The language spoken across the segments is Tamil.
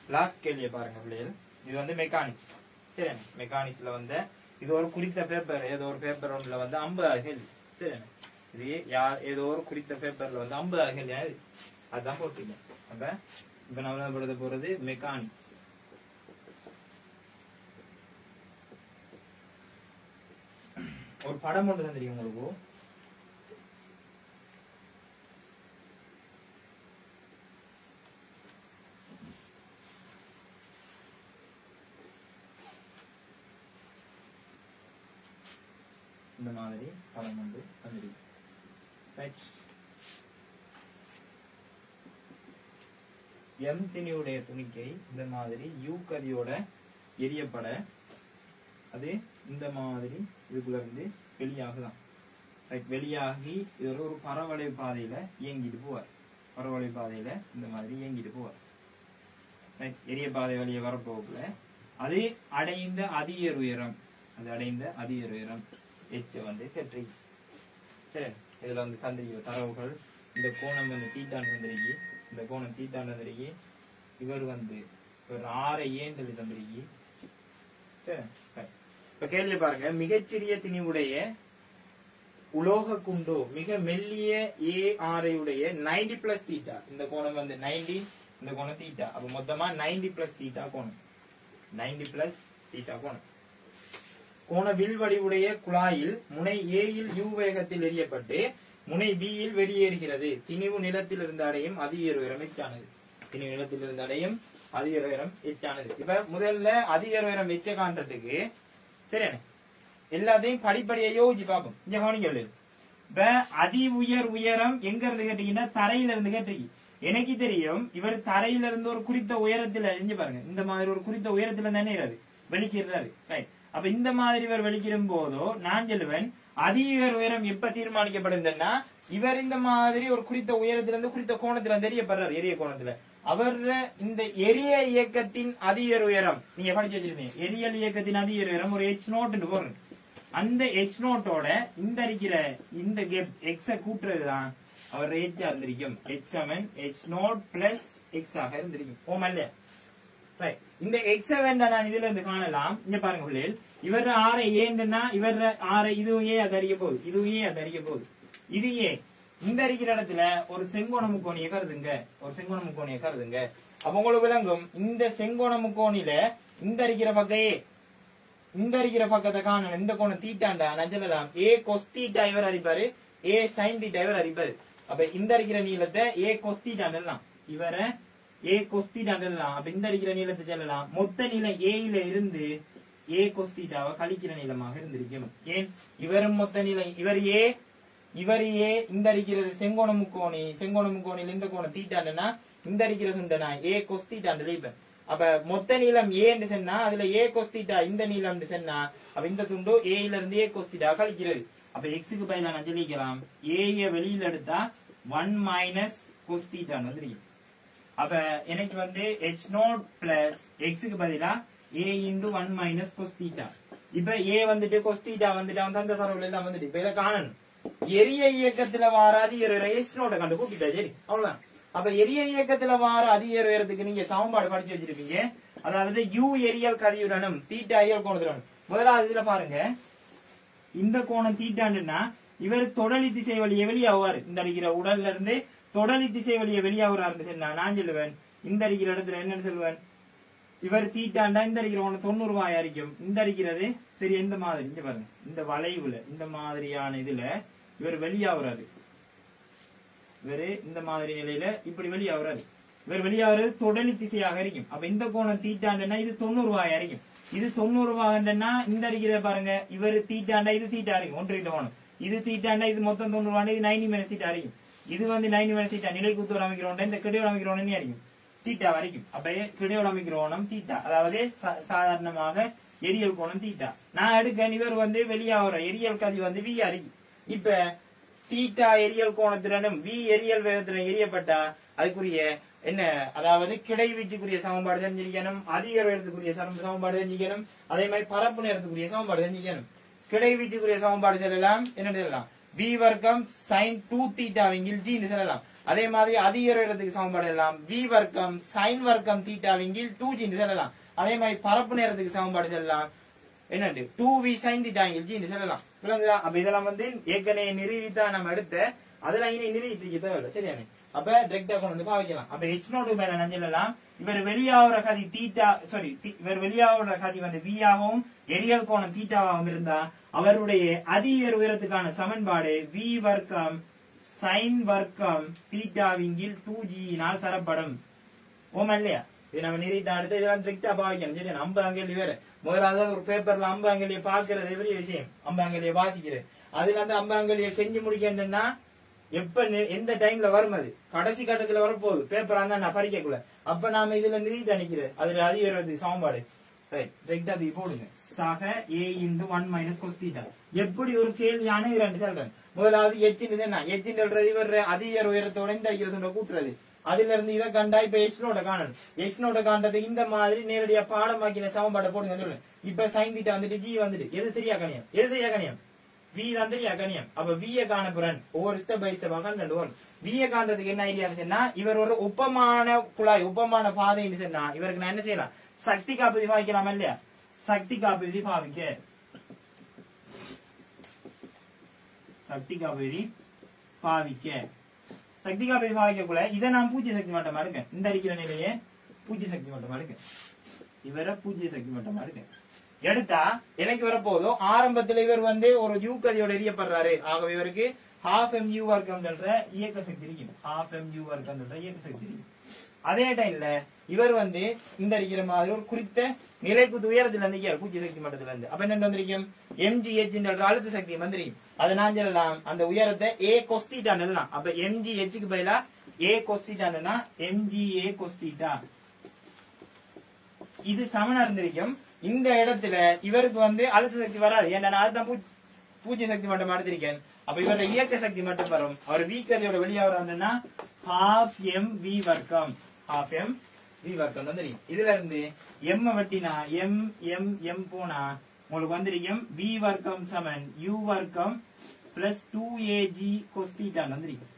லாஸ்ட் கேள்வியை பாருங்க பிள்ளைகள் இது வந்து மெக்கானிக்ஸ் சரி மெக்கானிக்ஸ்ல வந்து இது ஒரு குறித்த பேப்பர் ஏதோ ஒரு பேப்பர் ஒன்றுல வந்து ஐம்பது கேள்வி சரி இது யார் ஏதோ ஒரு குறித்த பேப்பர்ல வந்து ஐம்பது கேள்வி அது அதான் போட்டீங்க அப்ப இப்ப நம்ம படுத்த போறது மெக்கானிக்ஸ் ஒரு படம் ஒன்று தான் தெரியும் உங்களுக்கு இந்த மாதிரி படம் வந்து தந்திருக்கு ரைட் எம் திணியுடைய துணிக்கை இந்த மாதிரி யூ கதியோட எரியப்பட அது இந்த மாதிரி இதுக்குள்ள இருந்து வெளியாகுதான் ரைட் வெளியாகி இது ஒரு ஒரு பரவளை பாதையில இயங்கிட்டு போவார் பரவளை பாதையில இந்த மாதிரி இயங்கிட்டு போவார் ரைட் எரிய பாதை வழியே வரப்போகல அது அடைந்த அதிக உயரம் அது அடைந்த அதிக உயரம் எச்ச வந்து கற்றி சரி இதுல வந்து தந்திரிக்க தரவுகள் இந்த கோணம் வந்து தீட்டாண்டு தந்திரிக்கி இந்த கோணம் தீட்டாண்டு தந்திரிக்கி இவர் வந்து இவர் ஆரை ஏன் சொல்லி தந்திரிக்கி சரி right. இப்ப கேள்வி பாருங்க மிகச்சிறிய திணிவுடைய உலோக குண்டு மிக மெல்லிய ஏ ஆரையுடைய நைன்டி பிளஸ் தீட்டா இந்த கோணம் வந்து நைன்டி இந்த கோணம் தீட்டா அப்ப மொத்தமா நைன்டி பிளஸ் தீட்டா கோணம் நைன்டி பிளஸ் தீட்டா கோணம் கோண வில் வடிவுடைய குழாயில் முனை ஏயில் யூ வேகத்தில் எரியப்பட்டு முனை B யில் வெளியேறுகிறது திணிவு நிலத்தில் இருந்து அடையும் அதிக உயரம் எச்சானது திணிவு நிலத்தில் இருந்து அடையும் அதிக உயரம் எச்சானது இப்ப முதல்ல அதிக உயரம் எச்ச காண்றதுக்கு சரியானே எல்லாத்தையும் படிப்படியா யோசிச்சு பார்ப்போம் இங்க கவனிங்க இப்ப அதி உயர் உயரம் எங்க இருந்து கேட்டீங்கன்னா தரையில இருந்து கேட்டீங்க எனக்கு தெரியும் இவர் தரையில இருந்து ஒரு குறித்த உயரத்துல இங்க பாருங்க இந்த மாதிரி ஒரு குறித்த உயரத்துல தானே இறாரு வெளிக்கிறாரு ரைட் அப்ப இந்த மாதிரி இவர் வெளிக்கிடும் போதோ நான் சொல்லுவேன் அதிக உயரம் எப்ப தீர்மானிக்கப்படுதுன்னா இவர் இந்த மாதிரி ஒரு குறித்த உயரத்துல இருந்து குறித்த கோணத்துல தெரியப்படுறாரு எரிய கோணத்துல அவர் இந்த எரிய இயக்கத்தின் அதிக உயரம் நீங்க படிச்சு வச்சிருப்பீங்க எரியல் இயக்கத்தின் அதிக உயரம் ஒரு எச் நோட் போடுறேன் அந்த எச் நோட்டோட இந்த இருக்கிற இந்த கேப் எக்ஸ கூட்டுறதுதான் அவர் எச் இருந்திருக்கும் h seven h naught plus x ஆக இருந்திருக்கும் ஓமா இல்லையா Right. இந்த எக்ஸ வேண்டாம் நான் இதுல இருந்து காணலாம் இங்க பாருங்க பிள்ளைகள் இவர் ஆரை ஏன்னா இவர் ஆரை இது ஏ அது அறிய போகுது இது ஏ அது அறிய போகுது இது ஏ இந்த அரிக்கிற இடத்துல ஒரு செங்கோண முக்கோணியை கருதுங்க ஒரு செங்கோண முக்கோணியை கருதுங்க அப்ப உங்களுக்கு விளங்கும் இந்த செங்கோண முக்கோணில இந்த அரிக்கிற பக்கம் ஏ இந்த அரிக்கிற பக்கத்தை காணணும் இந்த கோணம் தீட்டாண்டா நான் சொல்லலாம் ஏ கொஸ் தீட்டா இவர் அரிப்பாரு ஏ சைன் தீட்டா இவர் அரிப்பாரு அப்ப இந்த அரிக்கிற நீளத்தை ஏ கொஸ் தீட்டாண்டலாம் இவரை ஏ கொஸ் தீட்டாண்டலாம் அப்ப இந்த அரிக்கிற நீளத்தை சொல்லலாம் மொத்த நீளம் ஏயில இருந்து ஏ கொஸ் தீட்டாவை கழிக்கிற நீளமாக இருந்திருக்கும் ஏன் இவரும் மொத்த நீளம் இவர் ஏ இவர் ஏ இந்த அடிக்கிறது செங்கோண முக்கோணி செங்கோண முக்கோணியில் இந்த கோணம் தீட்டாண்டனா இந்த அடிக்கிற சுண்டனா ஏ கொஸ் தீட்டாண்டு இப்ப அப்ப மொத்த நீளம் ஏன்னு சொன்னா அதுல ஏ கொஸ் தீட்டா இந்த நீளம் சொன்னா அப்ப இந்த துண்டு ஏல இருந்து ஏ கொஸ் தீட்டா கழிக்கிறது அப்ப எக்ஸுக்கு பதிலா நான் சொல்லிக்கலாம் ஏய வெளியில எடுத்தா ஒன் மைனஸ் கொஸ் தீட்டான்னு வந்துருக்கு அப்ப எனக்கு வந்து h நோட் பிளஸ் எக்ஸுக்கு பதிலா a into one minus cos theta இப்ப a வந்துட்டு கொஸ் தீட்டா வந்துட்டு அவன் தந்த தரவுல எல்லாம் வந்துட்டு இப்ப இதை காணணும் எரிய இயக்கத்துல வார அதிக h நோட கண்டு கூட்டிட்டா சரி அவ்வளவுதான் அப்ப எரிய இயக்கத்துல வார அதிக உயரத்துக்கு நீங்க சமன்பாடு படிச்சு வச்சிருப்பீங்க அதாவது u எரியல் கதியுடனும் தீட்டா இயல் கோணத்துடனும் முதலாவது இதுல பாருங்க இந்த கோணம் தீட்டாண்டுன்னா இவர் தொடலி திசை வழியே வெளியாவாரு இந்த அடிக்கிற உடல்ல இருந்து தொடலி திசை வழியே வெளியாகிறாரு சொன்னா நான் சொல்லுவேன் இந்த அடிக்கிற இடத்துல என்னன்னு சொல்லுவேன் இவர் தீட்டாண்டா இந்த அடிக்கிற ஒண்ணு தொண்ணூறு ரூபாய் அரிக்கும் இந்த அடிக்கிறது சரி எந்த மாதிரி இங்க பாருங்க இந்த வளைவுல இந்த மாதிரியான இதுல இவர் வெளியாகிறாரு இவரு இந்த மாதிரி நிலையில இப்படி வெளியாகிறாரு இவர் வெளியாகிறது தொடலி திசையாக இருக்கும் அப்ப இந்த கோணம் தீட்டாண்டனா இது தொண்ணூறு ரூபாய் அரிக்கும் இது தொண்ணூறு ரூபாய்னா இந்த அடிக்கிற பாருங்க இவர் தீட்டாண்டா இது தீட்டா அரிக்கும் ஒன்று ரெண்டு கோணம் இது தீட்டாண்டா இது மொத்தம் தொண்ணூறு ரூபாய் இது நைன்டி மைனஸ் தீட்டா அரிக்கும் இது வந்து நைன்டி மைனஸ் தீட்டா நிலை குத்து அமைக்கிறோம் இந்த கிடையோட அமைக்கிறோம் அரிக்கும் தீட்டா வரைக்கும் அப்ப கிடையோட அமைக்கிறோம் தீட்டா அதாவது சா- சாதாரணமாக எரியல் கோணம் தீட்டா நான் எடுக்க இவர் வந்து வெளியாகிற எரியல் கதி வந்து வி அரிக்கும் இப்ப தீட்டா எரியல் கோணத்துடனும் வி எரியல் வேகத்துடன் எரியப்பட்டா அதுக்குரிய என்ன அதாவது கிடை வீச்சுக்குரிய சமன்பாடு தெரிஞ்சிருக்கணும் அதிக வேகத்துக்குரிய சம- சமன்பாடு தெரிஞ்சிக்கணும் அதே மாதிரி பரப்பு நேரத்துக்குரிய சமன்பாடு தெரிஞ்சிக்கணும் கிடை வீச்சுக்குரிய சமன்பாடு சொல்லலாம் என்ன சொல்லலாம் வி வர்க்கம் சைன் டூ தீட்டாவிங்கில் ஜின்னு சொல்லலாம் அதே மாதிரி அதிக உயரத்துக்கு சமன்பாடு எல்லாம் வி வர்க்கம் சைன் வர்க்கம் தீட்டாவின் கீழ் டூ ஜி சொல்லலாம் அதே மாதிரி பரப்பு நேரத்துக்கு சமன்பாடு சொல்லலாம் என்னண்டு டூ வி சைன் தீட்டாங்கில் ஜி சொல்லலாம் விளங்குதா அப்ப இதெல்லாம் வந்து ஏற்கனவே நிறுவித்தா நம்ம எடுத்த அதெல்லாம் இனி நிறுவிட்டு இருக்க தேவையில்லை சரியானே அப்ப டிரெக்டா கொண்டு வந்து பாவிக்கலாம் அப்ப ஹெச் நோட்டு மேல நஞ்சலாம் இவர் வெளியாகிற கதி தீட்டா சாரி இவர் வெளியாகிற கதி வந்து v ஆகவும் எரியல் கோணம் தீட்டாவாகவும் இருந்தா அவருடைய அதிக உயரத்துக்கான சமன்பாடு v வர்க்கம் சைன் வர்க்கம் தீட்டாவின் கீழ் டூ ஜியினால் தரப்படும் ஓமா இல்லையா இது நம்ம நிறுத்த அடுத்து இதெல்லாம் ஸ்ட்ரிக்டா பாவிக்கணும் சரி ஐம்பதாம் கேள்வி வேற முதலாவது ஒரு பேப்பர்ல ஐம்பதாம் கேள்வியை பாக்குறது பெரிய விஷயம் ஐம்பதாம் கேள்வியை வாசிக்கிறது அதுல அந்த ஐம்பதாம் கேள்வியை செஞ்சு முடிக்கணும்னா எப்ப நி- எந்த டைம்ல வரும் அது கடைசி கட்டத்துல வரப்போகுது பேப்பர் ஆனா நான் படிக்கக்குள்ள அப்ப நாம இதுல நிறுத்தி அணிக்கிறது அதுல அதிக வருவது சமன்பாடு ரைட் ரைட் அது போடுங்க சக a into one minus cos theta எப்படி ஒரு கேள்வி அணுகிறேன்னு சொல்றேன் முதலாவது எச்சின் என்ன எச்சின் சொல்றது இவர் அதிக உயரத்தோட இந்த ஐயத்தோட கூட்டுறது அதுல இருந்து இதை கண்டா இப்ப எஸ்னோட காணணும் எஸ்னோட காண்டது இந்த மாதிரி நேரடியா பாடமாக்கின சமன்பாட்டை போடுங்க சொல்லுவேன் இப்ப சைன் தீட்டா வந்துட்டு ஜி வந்துட்டு எது தெரியா கணியம் எது தெரியா கணியம் வி தான் தெரியா கணியம் அப்ப விய காணப்புறன் ஒவ்வொரு ஸ்டெப் பை ஸ்டெப் கண்டு வரும் விய காண்றதுக்கு என்ன ஐடியா சொன்னா இவர் ஒரு உப்பமான குழாய் உப்பமான பாதைன்னு சொன்னா இவருக்கு நான் என்ன செய்யலாம் சக்தி காப்பீதி பாவிக்கலாம் இல்லையா சக்தி காப்பீதி பாவிக்க சக்தி காப்பீதி பாவிக்க சக்தி காப்பீதி பாவிக்கக்குள்ள இதை நான் பூஜ்ய சக்தி மட்டமா இருக்கேன் இந்த அடிக்கிற நிலையே பூஜ்ய சக்தி மட்டமா இருக்கேன் இவரை பூஜ்ய சக்தி மட்டமா இருக்கேன் எடுத்தா எனக்கு வரப்போதோ ஆரம்பத்துல இவர் வந்து ஒரு யூ கதியோட எரியப்படுறாரு ஆகவே இவருக்கு ஹாஃப் எம் யூ வர்க்கம் என்ற இயக்க சக்தி இருக்கும் ஹாஃப் எம் யூ வர்க்கம் என்ற இயக்க சக்தி இருக்கும் அதே டைம்ல இவர் வந்து இந்த அடிக்கிற மாதிரி ஒரு குறித்த நிலைக்கு உயரத்துல இருந்து பூஜ்ய சக்தி மட்டத்துல இருந்து அப்ப என்ன வந்திருக்கும் எம்ஜிஹெச் என்ற அழுத்த சக்தி வந்திருக்கும் அதை நான் சொல்லலாம் அந்த உயரத்தை ஏ கொஸ்திட்டான் எல்லாம் அப்ப எம்ஜிஹெச்சுக்கு பதிலா ஏ கொஸ்திட்டான்னா எம்ஜிஏ கொஸ்திட்டா இது சமனா இருந்திருக்கும் இந்த இடத்துல இவருக்கு வந்து அழுத்த சக்தி வராது ஏன்னா நான் அதுதான் பூ- பூஜ்ய சக்தி மட்டும் எடுத்திருக்கேன் அப்ப இவரோட இயக்க சக்தி மட்டும் வரும் அவர் வீக்கதியோட வெளியாகிறாருன்னா ஹாஃப் எம் வி வர்க்கம் ஹாஃப் எம் வி வர்க்கம் தான் தெரியும் இதுல இருந்து எம் வெட்டினா எம் எம் எம் போனா உங்களுக்கு வந்திருக்கும் வி வர்க்கம் சமன் யூ வர்க்கம் பிளஸ் டூ ஏஜி கொஸ்தீட்டான் வந்திருக்கும்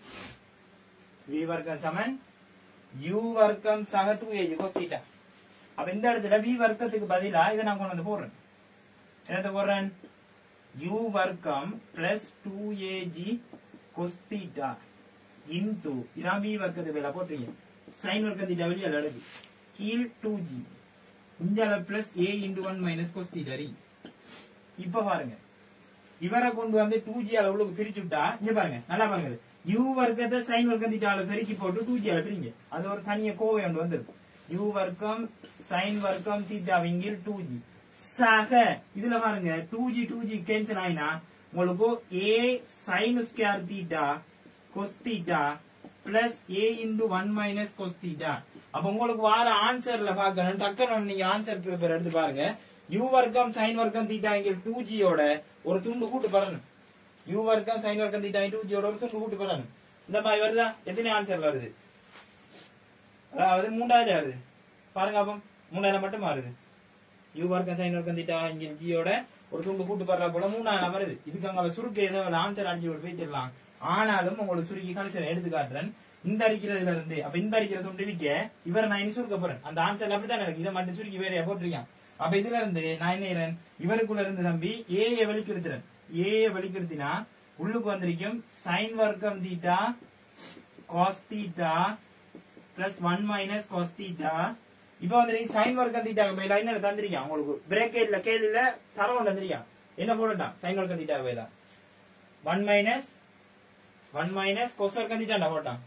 வி வர்க்கம் சமன் யூ வர்க்கம் சக டூ ஏஜி கொஸ்தீட்டா அப்ப இந்த இடத்துல வி வர்க்கத்துக்கு பதிலா இதை நான் கொண்டு வந்து போடுறேன் என்னத்த போடுறேன் யூ வர்க்கம் plus two a g cos theta into இதான் வி வர்க்கத்துக்கு பதிலா போட்டுறீங்க சைன் வர்க்கம் தீட்டா வெளியே அடுக்கு கீழ் டூ ஜி இந்த plus a into one minus cos theta ரி இப்ப பாருங்க இவரை கொண்டு வந்து டூ ஜி அளவுக்கு பிரிச்சு விட்டா இங்க பாருங்க நல்லா பாருங்க யூ வர்க்கத்தை சைன் வர்க்கம் தீட்டால பெருக்கி போட்டு டூ ஜி பிரிங்க அது ஒரு தனிய கோவை ஒன்று வந்துருக்கு யூ வர்க்கம் சைன் வர்க்கம் தீட்டா விங்கில் டூ ஜி சக இதுல பாருங்க two g two g cancel ஆயினா உங்களுக்கு a sine square theta cos theta plus a into one minus cos theta அப்ப உங்களுக்கு வார ஆன்சர்ல பாக்கணும் டக்குன்னு நீங்க ஆன்சர் பேப்பர் எடுத்து பாருங்க யூ வர்க்கம் சைன் வர்க்கம் தீட்டா இங்க டூ ஜியோட ஒரு துண்டு கூட்டு பரணும் யூ வர்க்கம் சைன் வர்க்கம் தீட்டா டூ ஜியோட ஒரு துண்டு கூட்டு பரணும் இந்த மாதிரி வருதா எத்தனை ஆன்சர் வருது அதாவது மூன்றாவது வருது பாருங்க அப்போ மூணாயிரம் மட்டும் மாறுது யூ வர்க்கம் சைன் வர்க்கம் தீட்டா இங்க ஜியோட ஒரு துண்டு கூட்டு படுறா போல மூணாயிரம் வருது இதுக்கு அங்க சுருக்க ஏதோ ஆன்சர் அஞ்சு ஒரு போயிட்டுலாம் ஆனாலும் உங்களுக்கு சுருக்கி கணிச்சு எடுத்து காட்டுறேன் இந்த அடிக்கிறதுல இருந்து அப்ப இந்த அடிக்கிற துண்டு விக்க இவரை நான் இனி சுருக்க போறேன் அந்த ஆன்சர் அப்படித்தான் எனக்கு இதை மட்டும் சுருக்கி வேறையா போட்டிருக்கேன் அப்ப இதுல இருந்து நான் என்ன செய்றேன் இவருக்குள்ள இருந்து தம்பி ஏய வெளிக்கெடுத்துறேன் ஏய வெளிக்கெடுத்தினா உள்ளுக்கு வந்திருக்கும் சைன் வர்க்கம் theta cos theta plus one minus cos theta இப்ப வந்து சைன் வர்க்கம் தீட்டா மேல என்ன தந்திருக்கான் உங்களுக்கு பிரேக்கேட்ல கேள்வியில தரம் தந்திருக்கான் என்ன போடட்டான் சைன் வர்க்கம் தீட்டா மேல one minus one minus cos வர்க்கம் தீட்டா போட்டான்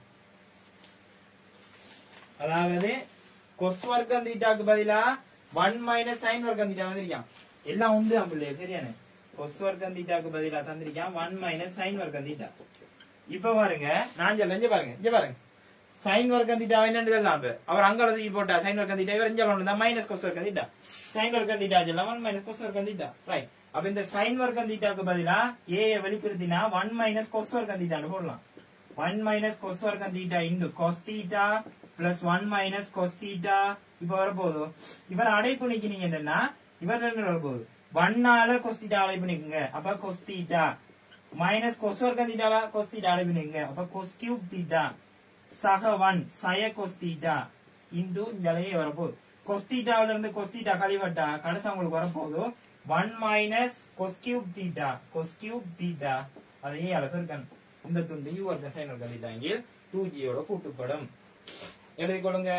அதாவது கொஸ் வர்க்கம் தீட்டாக்கு பதிலா ஒன் மைனஸ் சைன் வர்க்கம் தீட்டா வந்திருக்கான் எல்லாம் உண்டு அம்பிள்ளையே சரியானே கொஸ் வர்க்கம் தீட்டாக்கு பதிலா தந்திருக்கான் ஒன் மைனஸ் சைன் வர்க்கம் தீட்டா இப்ப பாருங்க நான் சொல்ல இங்க பாருங்க இங்க பாருங்க சைன் வர்க்கம் தீட்டா என்னன்னு சொல்லலாம் அவர் அங்க தூக்கி போட்டா சைன் வர்க்கம் தீட்டா இவர் இங்க கொண்டு மைனஸ் கொஸ் வர்க்கம் தீட்டா சைன் வர்க்கம் தீட்டா சொல்லலாம் ஒன் மைனஸ் கொஸ் வர்க்கம் தீட்டா ரைட் அப்ப இந்த சைன் வர்க்கம் தீட்டாக்கு பதிலா ஏ வெளிப்படுத்தினா ஒன் மைனஸ் கொஸ் வர்க்கம் தீட்டான்னு போடலாம் ஒன் மைனஸ் கொஸ் வர்க்கம் theta into cos theta plus one minus cos theta இப்ப வரப்போகுது இவர் அடைப்பு நிக்கிறீங்க என்னன்னா இவர் என்ன வரப்போகுது ஒன்னால கொஸ் தீட்டா அடைப்பு நிக்குங்க அப்ப கொஸ் தீட்டா மைனஸ் கொஸ் வர்க்கம் தீட்டால கொஸ் தீட்டா அழைப்பினுங்க அப்ப கொஸ் கியூப் தீட்டா சக ஒன் சய கொஸ் தீட்டா இன்டு இந்த அலையே வரப்போகுது கொஸ் தீட்டாவில இருந்து கொஸ் தீட்டா கழிவட்டா கடைசி உங்களுக்கு வரப்போகுது one minus cos cube theta cos cube theta அதையே அளவு இருக்கணும் இந்த துண்டு யூ வர்க்க சைன் வர்க்க தீட்டா இங்கே டூ ஜியோட கூட்டுப்படும் எழுதிக் கொள்ளுங்க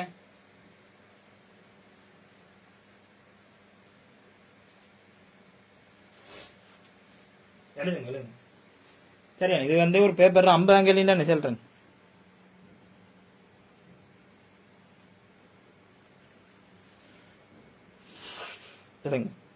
எழுதுங்க எழுதுங்க சரியா இது வந்து ஒரு பேப்பர் ஐம்பது அங்கேயும் தான் சொல்றேன் எழுதுங்க